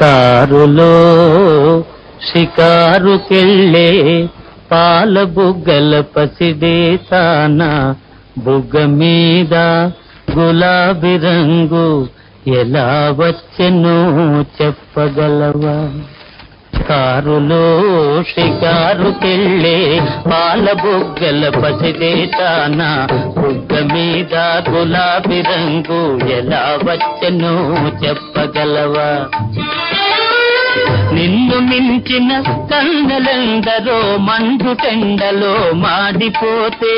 కారులో షికారుకెళ్ళే పాల బుగ్గల పసిడే తాన బుగ్గ మీద గులాబీ రంగు ఎలా వచ్చెనో చెప్పగలవా కారులో షికారుకెళ్ళే పాల బుగ్గల పసిదే తాన బుగ్గ మీద గులాబీ రంగు ఎలా వచ్చెనో చెప్పగలవా నిన్ను మించిన కన్నెలందరో మండుటెండలో మాడిపోతే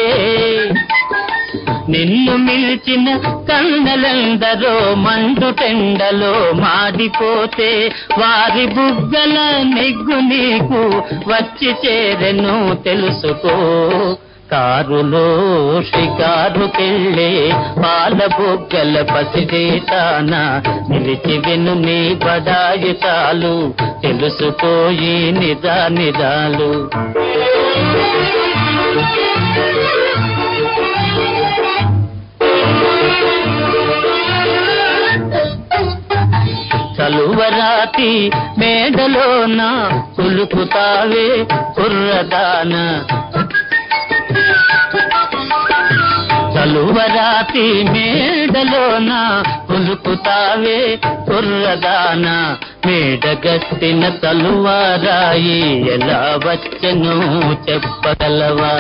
నిన్ను మిల్చిన కన్నెలందరో మండుటెండలో మాడిపోతే వారి బుగ్గల నెగ్గు నీకు వచ్చి చేరెను తెలుసుకో కారులో షికారుకెళ్ళే పాల బుగ్గల పసిదేటాన నిలిచి విను నీ బడాయి చాలు తెలుసుకోయి నిజా నిజాలు చలువరాతి మేడలోన కులుకుతావే కుర్రదాన చలువరాతి మేడలోన కులుకుతావే కుర్రదాన మేడగట్టిన తలువారాయి ఎలా వచ్చెను చెప్పగలవా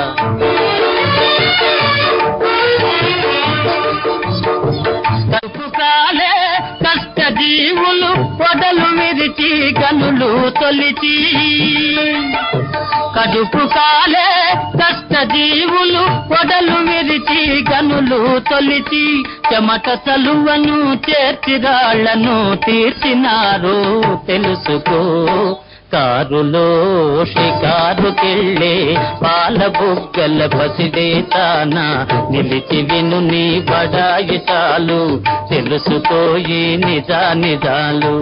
కలుపు కాలే కష్ట జీవులు పొడలు విరిచి కనులు తొలిచి కడుపు కాలే కష్ట జీవులు పొడలు విరిచి కనులు తొలిచి చెమట చలువను చేర్చిరాళ్లను తీర్చినారు తెలుసుకో కారులో షికారుకెళ్ళే పాల బుగ్గల పసిదే తాన నిలిచి విను నీ బడాయి చాలు తెలుసుకోయి నిజా నిజాలు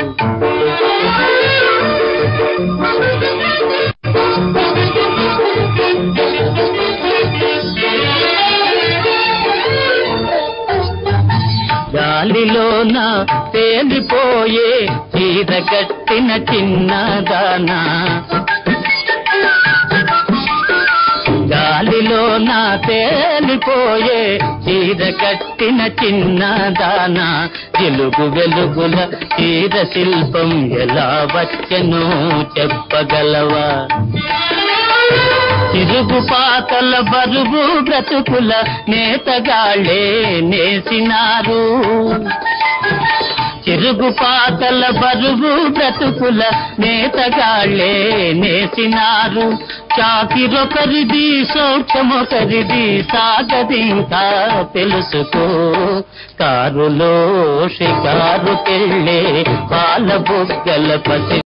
గాలిలోన తేలిపోయే చీర కట్టిన చిన్నదానా గాలిలోన తేలిపోయే చీర కట్టిన చిన్నదానా వెలుగు వెలుగుల చీర శిల్పం ఎలా వచ్చెనో చెప్పగలవా తిరుగు పాతల బరువు బ్రతుకుల నేతగాళ్ళే నేసినారు చిరుగు పాతల బరువు బ్రతుకుల నేతగాళ్ళే నేసినారు చాకిరొకరిది సౌఖ్యమొకరిది సాగదింకా తెలుసుకో కారులో షికారుకెళ్ళే పాల బుగ్గల పసి